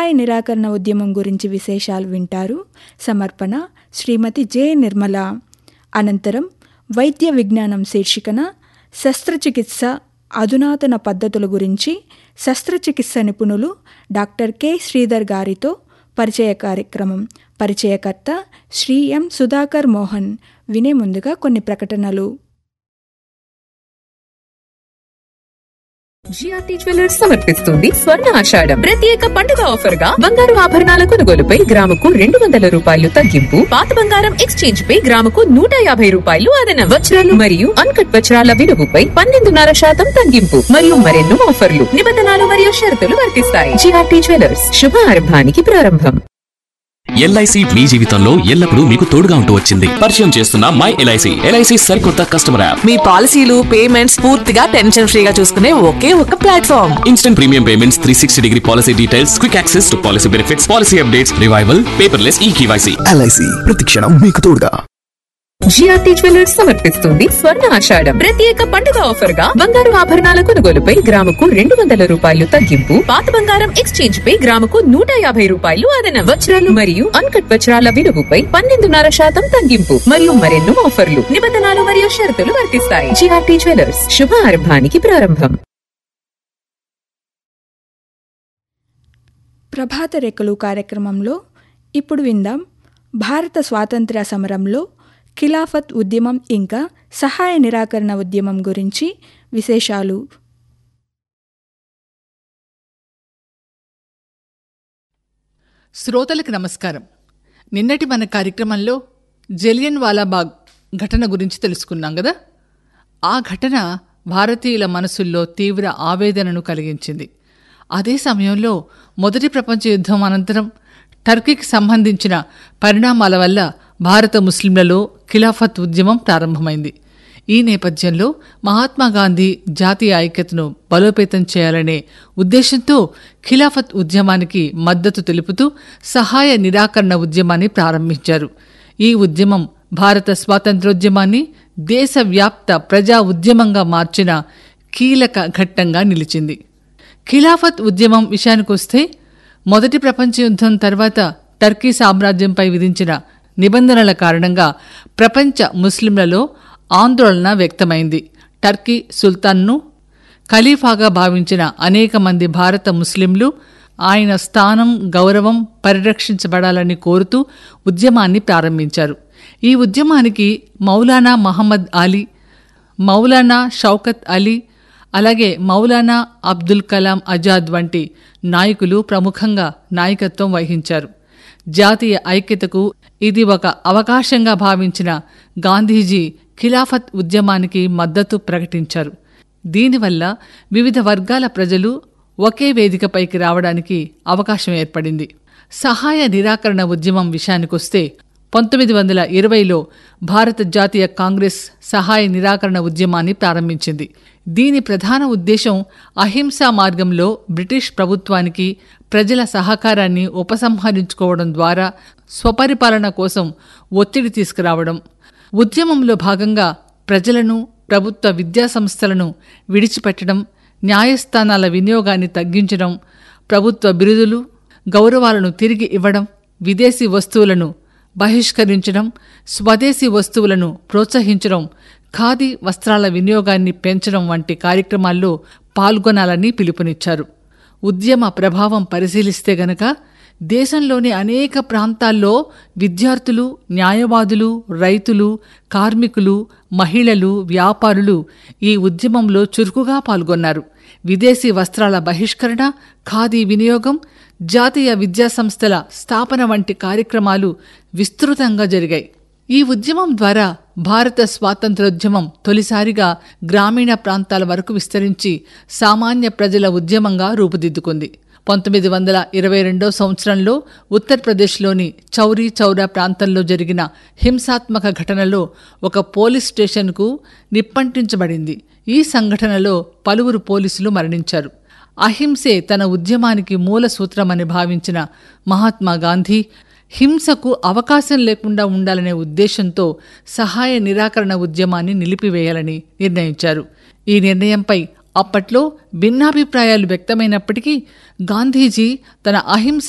సహాయ నిరాకరణ ఉద్యమం గురించి విశేషాలు వింటారు సమర్పణ శ్రీమతి జె నిర్మల అనంతరం వైద్య విజ్ఞానం శీర్షికన శస్త్రచికిత్స అధునాతన పద్ధతుల గురించి శస్త్రచికిత్స నిపుణులు డాక్టర్ కె శ్రీధర్ గారితో పరిచయ కార్యక్రమం పరిచయకర్త శ్రీ ఎం సుధాకర్ మోహన్ వినే ముందుగా కొన్ని ప్రకటనలు జిఆర్టీ జ్యువెలర్స్ సమర్పిస్తుంది స్వర్ణ ఆషాఢం ప్రత్యేక పండుగ ఆఫర్ గా బంగారు ఆభరణాల కొనుగోలుపై గ్రాముకు రెండు వందల రూపాయలు తగ్గింపు పాత బంగారం ఎక్స్చేంజ్ పై గ్రాముకు నూట యాభై రూపాయలు అదన వజ్రాలు మరియు అన్కట్ వజ్రాల విలువపై పన్నెండున్నర శాతం తగ్గింపు మరియు మరెన్నో ఆఫర్లు నిబంధనలు మరియు షరతులు వర్తిస్తాయి జిఆర్టీ జ్యువెలర్స్ శుభ ఆరంభానికి ప్రారంభం ఎల్ఐసి మీ జీవితంలో ఎల్లప్పుడూ మీకు తోడుగా ఉంటూ వచ్చింది పరిచయం చేస్తున్న మై ఎల్ఐసి ఎల్ఐసి సరికొత్త కస్టమర్ యాప్ మీ పాలసీలు పేమెంట్స్ పూర్తిగా టెన్షన్ ఫ్రీగా చూసుకునే ఒకే ఒక platform instant premium payments three sixty degree policy details quick access to policy benefits policy updates revival paperless e KYC LIC ప్రతిక్షణం మీకు తోడుగా జిఆర్టీ జ్యువెలర్స్ సమర్పిస్తుంది స్వర్ణ ఆషాఢం ప్రత్యేక పండుగ ఆఫర్ గా బంగారు ఆభరణాల కొనుగోలుపై గ్రాముకు రెండు వందల రూపాయలు తగ్గింపు పాత బంగారం ఎక్స్చేంజ్ పై గ్రాముకు నూట యాభై రూపాయలు అదన వజ్రాలు మరియు అన్కట్ వజ్రాల విలువపై పన్నెండున్నర శాతం తగ్గింపు మరియు మరెన్నో ఆఫర్లు నిబంధనలు మరియు షరతులు వర్తిస్తాయి జిఆర్టీ జ్యువెలర్స్ శుభ ఆరంభానికి ప్రారంభం ప్రభాత రేఖలు కార్యక్రమంలో ఇప్పుడు విందాం భారత స్వాతంత్ర్య సమరంలో ఖిలాఫత్ ఉద్యమం ఇంకా సహాయ నిరాకరణ ఉద్యమం గురించి విశేషాలు శ్రోతలకు నమస్కారం నిన్నటి మన కార్యక్రమంలో జలియన్ వాలాబాగ్ ఘటన గురించి తెలుసుకున్నాం కదా ఆ ఘటన భారతీయుల మనసుల్లో తీవ్ర ఆవేదనను కలిగించింది అదే సమయంలో మొదటి ప్రపంచ యుద్ధం అనంతరం టర్కీకి సంబంధించిన పరిణామాల వల్ల భారత ముస్లింలలో ఖిలాఫత్ ఉద్యమం ప్రారంభమైంది ఈ నేపథ్యంలో మహాత్మా గాంధీ జాతీయ ఐక్యతను బలోపేతం చేయాలనే ఉద్దేశంతో ఖిలాఫత్ ఉద్యమానికి మద్దతు తెలుపుతూ సహాయ నిరాకరణ ఉద్యమాన్ని ప్రారంభించారు ఈ ఉద్యమం భారత స్వాతంత్రోద్యమాన్ని దేశవ్యాప్త ప్రజా ఉద్యమంగా మార్చిన కీలక ఘట్టంగా నిలిచింది ఖిలాఫత్ ఉద్యమం విషయానికొస్తే మొదటి ప్రపంచ యుద్ధం తర్వాత టర్కీ సామ్రాజ్యంపై విధించిన నిబంధనల కారణంగా ప్రపంచ ముస్లింలలో ఆందోళన వ్యక్తమైంది టర్కీ సుల్తాన్ను ఖలీఫాగా భావించిన అనేక మంది భారత ముస్లింలు ఆయన స్థానం గౌరవం పరిరక్షించబడాలని కోరుతూ ఉద్యమాన్ని ప్రారంభించారు ఈ ఉద్యమానికి మౌలానా మహమ్మద్ అలీ మౌలానా షౌకత్ అలీ అలాగే మౌలానా అబ్దుల్ కలాం ఆజాద్ వంటి నాయకులు ప్రముఖంగా నాయకత్వం వహించారు జాతీయ ఐక్యతకు ఇది ఒక అవకాశంగా భావించిన గాంధీజీ ఖిలాఫత్ ఉద్యమానికి మద్దతు ప్రకటించారు దీనివల్ల వివిధ వర్గాల ప్రజలు ఒకే వేదికపైకి రావడానికి అవకాశం ఏర్పడింది సహాయ నిరాకరణ ఉద్యమం విషయానికొస్తే పంతొమ్మిది వందల ఇరవైలో భారత జాతీయ కాంగ్రెస్ సహాయ నిరాకరణ ఉద్యమాన్ని ప్రారంభించింది దీని ప్రధాన ఉద్దేశం అహింసా మార్గంలో బ్రిటిష్ ప్రభుత్వానికి ప్రజల సహకారాన్ని ఉపసంహరించుకోవడం ద్వారా స్వపరిపాలన కోసం ఒత్తిడి తీసుకురావడం ఉద్యమంలో భాగంగా ప్రజలను ప్రభుత్వ విద్యాసంస్థలను విడిచిపెట్టడం న్యాయస్థానాల వినియోగాన్ని తగ్గించడం ప్రభుత్వ బిరుదులు గౌరవాలను తిరిగి ఇవ్వడం విదేశీ వస్తువులను బహిష్కరించడం స్వదేశీ వస్తువులను ప్రోత్సహించడం ఖాదీ వస్త్రాల వినియోగాన్ని పెంచడం వంటి కార్యక్రమాల్లో పాల్గొనాలని పిలుపునిచ్చారు ఉద్యమ ప్రభావం పరిశీలిస్తే గనక దేశంలోని అనేక ప్రాంతాల్లో విద్యార్థులు న్యాయవాదులు రైతులు కార్మికులు మహిళలు వ్యాపారులు ఈ ఉద్యమంలో చురుకుగా పాల్గొన్నారు విదేశీ వస్త్రాల బహిష్కరణ ఖాదీ వినియోగం జాతీయ విద్యాసంస్థల స్థాపన వంటి కార్యక్రమాలు విస్తృతంగా జరిగాయి ఈ ఉద్యమం ద్వారా భారత స్వాతంత్రోద్యమం తొలిసారిగా గ్రామీణ ప్రాంతాల వరకు విస్తరించి సామాన్య ప్రజల ఉద్యమంగా రూపుదిద్దుకుంది పంతొమ్మిది వందల ఇరవై రెండో సంవత్సరంలో ఉత్తరప్రదేశ్లోని చౌరీ చౌరా ప్రాంతంలో జరిగిన హింసాత్మక ఘటనలో ఒక పోలీస్ స్టేషన్కు నిప్పంటించబడింది ఈ సంఘటనలో పలువురు పోలీసులు మరణించారు అహింసే తన ఉద్యమానికి మూల సూత్రమని భావించిన మహాత్మా గాంధీ హింసకు అవకాశం లేకుండా ఉండాలనే ఉద్దేశంతో సహాయ నిరాకరణ ఉద్యమాన్ని నిలిపివేయాలని నిర్ణయించారు ఈ నిర్ణయంపై అప్పట్లో భిన్నాభిప్రాయాలు వ్యక్తమైనప్పటికీ గాంధీజీ తన అహింస